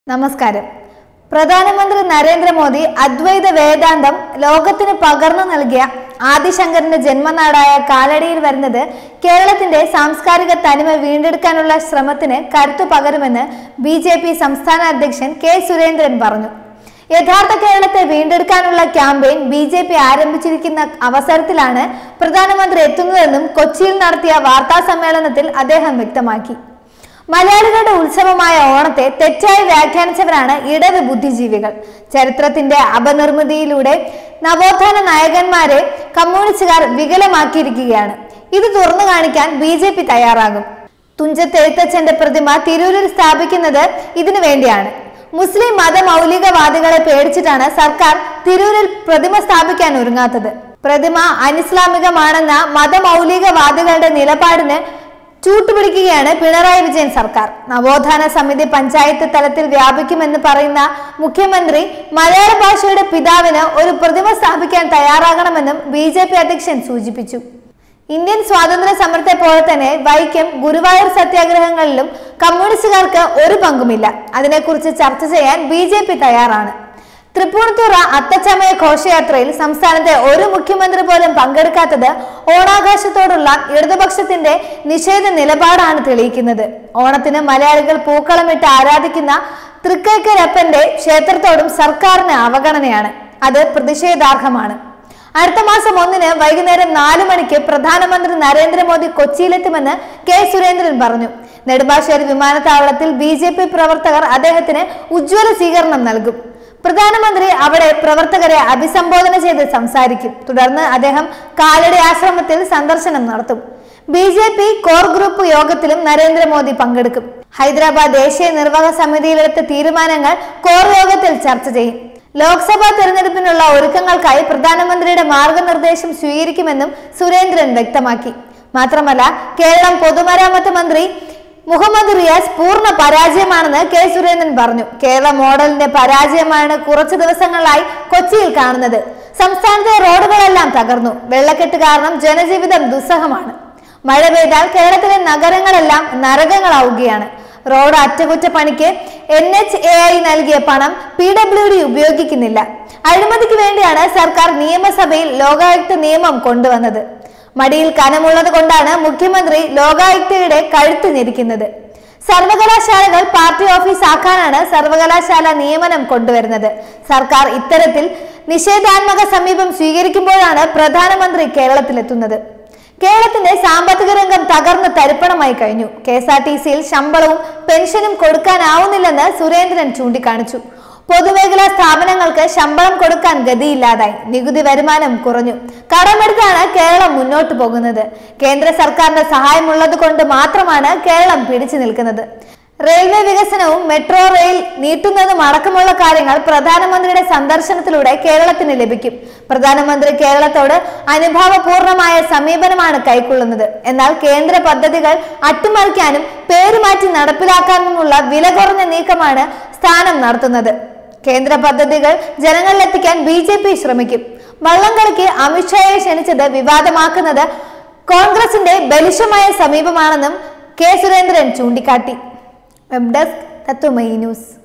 നമസ്കാരം പ്രധാനമന്ത്രി നരേന്ദ്രമോദി അദ്വൈത വേദാന്തം ലോകത്തിന് പകർന്നു നൽകിയ ആദിശങ്കരന്റെ ജന്മനാടായ കാലടിയിൽ വരുന്നത് കേരളത്തിന്റെ സാംസ്കാരിക തനിമ വീണ്ടെടുക്കാനുള്ള ശ്രമത്തിന് കരുത്തു പകരുമെന്ന് ബി ജെ പി സംസ്ഥാന അധ്യക്ഷൻ കെ സുരേന്ദ്രൻ പറഞ്ഞു യഥാർത്ഥ കേരളത്തെ വീണ്ടെടുക്കാനുള്ള ക്യാമ്പയിൻ ബി ജെ പി ആരംഭിച്ചിരിക്കുന്ന അവസരത്തിലാണ് പ്രധാനമന്ത്രി എത്തുന്നതെന്നും കൊച്ചിയിൽ നടത്തിയ വാർത്താ സമ്മേളനത്തിൽ അദ്ദേഹം വ്യക്തമാക്കി മലയാളികളുടെ ഉത്സവമായ ഓണത്തെ തെറ്റായി വ്യാഖ്യാനിച്ചവരാണ് ഇടത് ബുദ്ധിജീവികൾ ചരിത്രത്തിന്റെ അപനിർമ്മിതിയിലൂടെ നവോത്ഥാന നായകന്മാരെ കമ്മ്യൂണിസ്റ്റുകാർ വികലമാക്കിയിരിക്കുകയാണ് ഇത് തുറന്നു കാണിക്കാൻ ബി ജെ പി തയ്യാറാകും തുഞ്ചത്ത് എഴുത്തച്ഛന്റെ പ്രതിമ തിരൂരിൽ സ്ഥാപിക്കുന്നത് ഇതിനു വേണ്ടിയാണ് മുസ്ലിം മതമൗലികവാദികളെ പേടിച്ചിട്ടാണ് സർക്കാർ തിരൂരിൽ പ്രതിമ സ്ഥാപിക്കാൻ ഒരുങ്ങാത്തത് പ്രതിമ അനിസ്ലാമികമാണെന്ന മതമൗലികവാദികളുടെ നിലപാടിന് ചൂട്ടുപിടിക്കുകയാണ് പിണറായി വിജയൻ സർക്കാർ നവോത്ഥാന സമിതി പഞ്ചായത്ത് തലത്തിൽ വ്യാപിക്കുമെന്ന് പറയുന്ന മുഖ്യമന്ത്രി മലയാള ഭാഷയുടെ പിതാവിന് ഒരു പ്രതിമ സ്ഥാപിക്കാൻ തയ്യാറാകണമെന്നും ബി ജെ പി അധ്യക്ഷൻ സൂചിപ്പിച്ചു ഇന്ത്യൻ സ്വാതന്ത്ര്യ സമരത്തെ പോലെ തന്നെ വൈക്കം ഗുരുവായൂർ സത്യാഗ്രഹങ്ങളിലും കമ്മ്യൂണിസ്റ്റുകാർക്ക് ഒരു പങ്കുമില്ല അതിനെക്കുറിച്ച് ചർച്ച ചെയ്യാൻ ബി ജെ പി തയ്യാറാണ് തൃപ്പൂണിത്തുറ അത്തച്ചമയ ഘോഷയാത്രയിൽ സംസ്ഥാനത്തെ ഒരു മുഖ്യമന്ത്രി പോലും പങ്കെടുക്കാത്തത് ഓണാഘോഷത്തോടുള്ള ഇടതുപക്ഷത്തിന്റെ നിഷേധ നിലപാടാണ് തെളിയിക്കുന്നത് ഓണത്തിന് മലയാളികൾ പൂക്കളമിട്ട് ആരാധിക്കുന്ന തൃക്കൈക്കരപ്പന്റെ ക്ഷേത്രത്തോടും സർക്കാരിന് അവഗണനയാണ് അത് പ്രതിഷേധാർഹമാണ് അടുത്ത മാസം ഒന്നിന് വൈകുന്നേരം നാല് മണിക്ക് പ്രധാനമന്ത്രി നരേന്ദ്രമോദി കൊച്ചിയിലെത്തുമെന്ന് കെ സുരേന്ദ്രൻ പറഞ്ഞു നെടുമ്പാശ്ശേരി വിമാനത്താവളത്തിൽ ബി ജെ പി പ്രവർത്തകർ അദ്ദേഹത്തിന് ഉജ്ജ്വല സ്വീകരണം നൽകും പ്രധാനമന്ത്രി അവിടെ പ്രവർത്തകരെ അഭിസംബോധന ചെയ്ത് സംസാരിക്കും തുടർന്ന് അദ്ദേഹം കാലടി ആശ്രമത്തിൽ സന്ദർശനം നടത്തും B J P core group യോഗത്തിലും നരേന്ദ്രമോദി പങ്കെടുക്കും ഹൈദരാബാദ് ദേശീയ നിർവാഹക സമിതിയിലെടുത്ത തീരുമാനങ്ങൾ കോർ യോഗത്തിൽ ചർച്ച ചെയ്യും ലോക്സഭാ തെരഞ്ഞെടുപ്പിനുള്ള ഒരുക്കങ്ങൾക്കായി പ്രധാനമന്ത്രിയുടെ മാർഗനിർദ്ദേശം സ്വീകരിക്കുമെന്നും സുരേന്ദ്രൻ വ്യക്തമാക്കി മാത്രമല്ല കേരളം പൊതുമരാമത്ത് മന്ത്രി മുഹമ്മദ് റിയാസ് പൂർണ്ണ പരാജയമാണെന്ന് കെ സുരേന്ദ്രൻ പറഞ്ഞു കേരള മോഡലിന്റെ പരാജയമാണ് കുറച്ചു ദിവസങ്ങളായി കൊച്ചിയിൽ കാണുന്നത് സംസ്ഥാനത്തെ റോഡുകളെല്ലാം തകർന്നു വെള്ളക്കെട്ട് കാരണം ജനജീവിതം ദുസ്സഹമാണ് മഴ പെയ്താൽ കേരളത്തിലെ നഗരങ്ങളെല്ലാം നരകങ്ങളാവുകയാണ് റോഡ് അറ്റകുറ്റപ്പണിക്ക് എൻ എച്ച് എ ഐ നൽകിയ പണം പി ഡബ്ല്യു ഡി ഉപയോഗിക്കുന്നില്ല അഴിമതിക്ക് വേണ്ടിയാണ് സർക്കാർ നിയമസഭയിൽ ലോകായുക്ത നിയമം കൊണ്ടുവന്നത് മടിയിൽ കനമുള്ളത് കൊണ്ടാണ് മുഖ്യമന്ത്രി ലോകായുക്തയുടെ കഴുത്ത് ഞെരിക്കുന്നത് സർവകലാശാലകൾ പാർട്ടി ഓഫീസ് ആക്കാനാണ് സർവകലാശാല നിയമനം കൊണ്ടുവരുന്നത് സർക്കാർ ഇത്തരത്തിൽ നിഷേധാത്മക സമീപം സ്വീകരിക്കുമ്പോഴാണ് പ്രധാനമന്ത്രി കേരളത്തിലെത്തുന്നത് കേരളത്തിന്റെ സാമ്പത്തിക രംഗം തകർന്ന് തരിപ്പണമായി കഴിഞ്ഞു കെ എസ് ആർ ടി സിയിൽ ശമ്പളവും പെൻഷനും കൊടുക്കാനാവുന്നില്ലെന്ന് സുരേന്ദ്രൻ ചൂണ്ടിക്കാണിച്ചു പൊതുമേഖലാ സ്ഥാപനങ്ങൾക്ക് ശമ്പളം കൊടുക്കാൻ ഗതിയില്ലാതായി നികുതി വരുമാനം കുറഞ്ഞു കടമെടുത്താണ് കേരളം മുന്നോട്ട് പോകുന്നത് കേന്ദ്ര സർക്കാരിന്റെ സഹായമുള്ളത് കൊണ്ട് മാത്രമാണ് കേരളം പിടിച്ചു നിൽക്കുന്നത് റെയിൽവേ വികസനവും മെട്രോ റെയിൽ നീട്ടുന്നതും അടക്കമുള്ള കാര്യങ്ങൾ പ്രധാനമന്ത്രിയുടെ സന്ദർശനത്തിലൂടെ കേരളത്തിന് ലഭിക്കും പ്രധാനമന്ത്രി കേരളത്തോട് അനുഭാവപൂർണമായ സമീപനമാണ് കൈക്കൊള്ളുന്നത് എന്നാൽ കേന്ദ്ര പദ്ധതികൾ അട്ടിമറിക്കാനും പേരുമാറ്റി നടപ്പിലാക്കാനുമുള്ള വില കുറഞ്ഞ നീക്കമാണ് സ്ഥാനം നടത്തുന്നത് കേന്ദ്ര പദ്ധതികൾ ജനങ്ങളിലെത്തിക്കാൻ ബി ജെ പി ശ്രമിക്കും വള്ളംകളിക്ക് അമിത്ഷായെ ക്ഷണിച്ചത് വിവാദമാക്കുന്നത് കോൺഗ്രസിന്റെ ബലിശമായ സമീപമാണെന്നും കെ സുരേന്ദ്രൻ ചൂണ്ടിക്കാട്ടി വെബ് ഡെസ്ക് തത്വമയി ന്യൂസ്